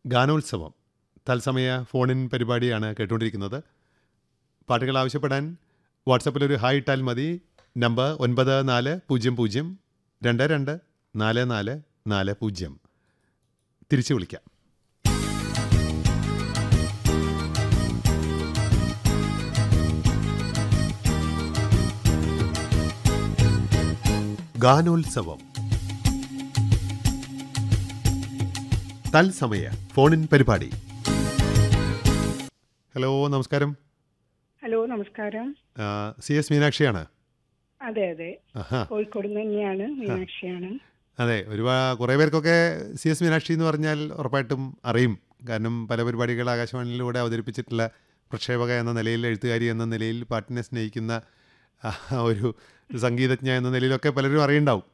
ഗാനോത്സവം തത്സമയ ഫോണിൻ പരിപാടിയാണ് കേട്ടുകൊണ്ടിരിക്കുന്നത് പാട്ടുകൾ ആവശ്യപ്പെടാൻ വാട്സപ്പിലൊരു ഹായ് ഇട്ടാൽ മതി നമ്പർ ഒൻപത് നാല് പൂജ്യം പൂജ്യം രണ്ട് രണ്ട് നാല് നാല് നാല് പൂജ്യം തിരിച്ചു വിളിക്കാം ഗാനോത്സവം തത്സമയ ഫോണിൻ പരിപാടി ഹലോ നമസ്കാരം ഹലോ നമസ്കാരം ആ, സി എസ് മീനാക്ഷിയാണ് അതെ അതെ ആഹാ കോഴിക്കോട് നിന്ന് തന്നെയാണ് മീനാക്ഷിയാണ് അതെ ഒരുപാട് കുറേ പേർക്കൊക്കെ സി എസ് മീനാക്ഷി എന്ന് പറഞ്ഞാൽ ഉറപ്പായിട്ടും അറിയും കാരണം പല പരിപാടികൾ ആകാശവാണിയിലൂടെ അവതരിപ്പിച്ചിട്ടുള്ള പ്രക്ഷേപക എന്ന നിലയിൽ എഴുത്തുകാരി എന്ന നിലയിൽ പാട്ടിനെ സ്നേഹിക്കുന്ന ആ, ഒരു സംഗീതജ്ഞ എന്ന നിലയിലൊക്കെ പലരും അറിയുണ്ടാവും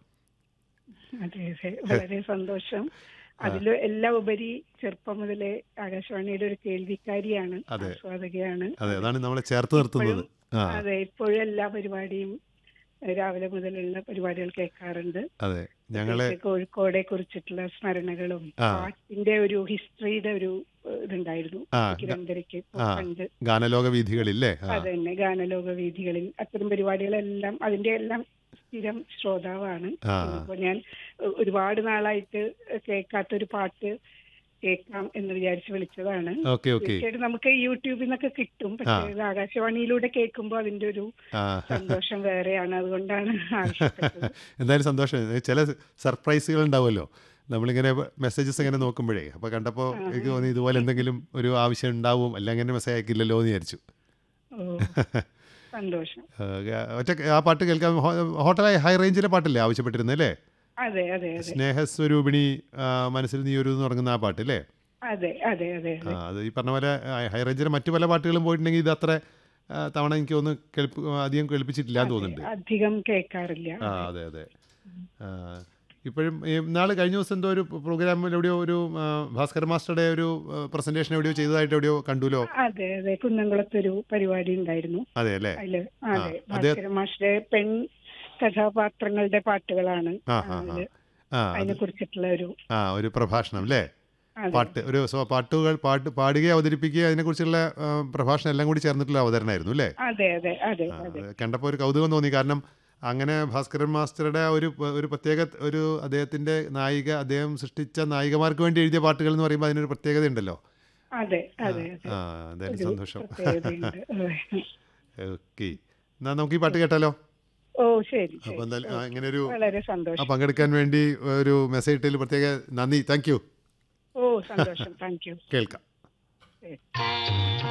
അതെ അതെ വളരെ സന്തോഷം അതില് എല്ലാം ഉപരി ചെറുപ്പം മുതലേ ആകാശവാണിയുടെ ഒരു കേൾവിക്കാരിയാണ് അതെ. ആസ്വാദകയാണ് അതെ അതാണ് നമ്മളെ ചേർത്ത് നിർത്തുന്നത് ആ അതെ ഇപ്പോഴും എല്ലാ പരിപാടിയും ഏഹ്, രാവിലെ മുതലുള്ള പരിപാടികൾ കേൾക്കാറുണ്ട് അതെ ഞങ്ങളെ പ്രത്യേകിച്ച് കോഴിക്കോടെ കുറിച്ചിട്ടുള്ള സ്മരണകളും ആ. പാട്ടിന്റെ ഒരു ഹിസ്റ്ററിയുടെ ഒരു ഏഹ്, ഇതുണ്ടായിരുന്നു ആ, ഉച്ചയ്ക്ക് രണ്ടരയ്ക്ക് ആ. പണ്ട് ഗാനലോക വീഥികളില്ലേ ആ അത് തന്നെ ഗാനലോക വേദികളിൽ അത്തരം പരിപാടികളെല്ലാം അതിന്റെ എല്ലാം സ്ഥിരം ശ്രോതാവാണ് ആ. അപ്പൊ ഞാൻ ഒ- ഒരുപാട് നാളായിട്ട് കേൾക്കാത്തൊരു പാട്ട് കേൾക്കാം എന്ന് വിചാരിച്ച് വിളിച്ചതാണ് ഓക്കെ ഓക്കെ തീർച്ചയായിട്ടും നമുക്ക് യൂട്യൂബിൽ നിന്നൊക്കെ കിട്ടും പക്ഷേ ഇത് ആകാശവാണിയിലൂടെ കേൾക്കുമ്പോൾ അതിന്റെ ഒരു ആ സന്തോഷം വേറെയാണ് അതുകൊണ്ടാണ് ആവശ്യപ്പെട്ടത് എന്തായാലും സന്തോഷം ചില സർപ്രൈസുകൾ ഉണ്ടാവുമല്ലോ നമ്മളിങ്ങനെ മെസ്സേജസ് ഇങ്ങനെ നോക്കുമ്പോഴേ അപ്പോൾ കണ്ടപ്പോൾ എനിക്ക് തോന്നി ഇതുപോലെ എന്തെങ്കിലും ഒരു ആവശ്യം ഉണ്ടാവും അല്ല അങ്ങനെ മെസ്സേജ് അയക്കില്ലല്ലോ എന്ന് വിചാരിച്ചു ഓ സന്തോഷം ആ, ഒറ്റ ആ പാട്ട് കേൾക്കാൻ ഹോ- ഹോട്ടലായ ഹൈ റേഞ്ചിലെ പാട്ടല്ലേ ആവശ്യപ്പെട്ടിരുന്നത് അല്ലേ അതെ അതെ അതെ സ്നേഹസ്വരൂപിണി ആ, മനസ്സിൽ നീ ഒരു എന്ന് തുടങ്ങുന്ന ആ പാട്ട് അല്ലേ അതെ അതെ അതെ ആ അതെ അത് ഈ പറഞ്ഞ പോലെ ആ, ഹൈ റേഞ്ചിലെ മറ്റു പല പാട്ടുകളും പോയിട്ടുണ്ടെങ്കിൽ ഇത് അത്ര ആ, തവണ എനിക്ക് ഒന്ന് കേൾപ്പ് അധികം കേൾപ്പിച്ചിട്ടില്ല എന്ന് തോന്നുന്നുണ്ട് അധികം കേൾക്കാറില്ല ആ അതെ അതെ ആ, ഇപ്പോഴും ഈ നാളെ കഴിഞ്ഞ ദിവസം എന്തോ ഒരു പ്രോഗ്രാമിൽ എവിടെയോ ഒരു ആ, ഭാസ്കർ മാസ്റ്ററുടെ ഒരു പ്രസന്റേഷൻ എവിടെയോ ചെയ്തതായിട്ട് എവിടെയോ കണ്ടുല്ലോ അതെ അതെ കുന്നംകുളത്തൊരു പരിപാടി ഉണ്ടായിരുന്നു അതെ അല്ലേ അതില് അതെ ആ, അത് ഭാസ്കര മാഷിന്റെ പെൺ കഥാപാത്രങ്ങളുടെ പാട്ടുകളാണ് ആ ആ ആ അതില് ആ അത് അതിനെ കുറിച്ചിട്ടുള്ള ഒരു ആ ഒരു പ്രഭാഷണം അല്ലേ അതെ പാട്ട് ഒരു സോ പാട്ടുകൾ പാട്ട് പാടുകയും അവതരിപ്പിക്കുകയും അതിനെക്കുറിച്ചുള്ള ആ, പ്രഭാഷണം എല്ലാം കൂടി ചേർന്നിട്ടുള്ള അവതരണമായിരുന്നു അല്ലേ അതെ അതെ അതെ ആ, അതെ അത് കണ്ടപ്പോൾ ഒരു കൗതുകം തോന്നി കാരണം അങ്ങനെ ഭാസ്കരൻ മാസ്റ്ററുടെ ആ ഒരു ഒരു പ്രത്യേക ഒരു അദ്ദേഹത്തിൻ്റെ നായിക അദ്ദേഹം സൃഷ്ടിച്ച നായികമാർക്ക് വേണ്ടി എഴുതിയ പാട്ടുകൾ എന്ന് പറയുമ്പോൾ അതിനൊരു പ്രത്യേകത ഉണ്ടല്ലോ അതെ അതെ അതെ ആ എന്തായാലും ഒരു സന്തോഷം പ്രത്യേകതയുണ്ട്. അതെ. ഓക്കെ എന്നാൽ നമുക്ക് ഈ പാട്ട് കേട്ടാലോ ഓ ശരി അപ്പോൾ ശരി എന്തായാലും ആ, ഇങ്ങനെ ഒരു വളരെ ആ സന്തോഷം പങ്കെടുക്കാൻ വേണ്ടി ഒരു മെസ്സേജ് ഇട്ടതിൽ പ്രത്യേക നന്ദി താങ്ക് യു ഓ സന്തോഷം താങ്ക് യു കേൾക്കാം ശരി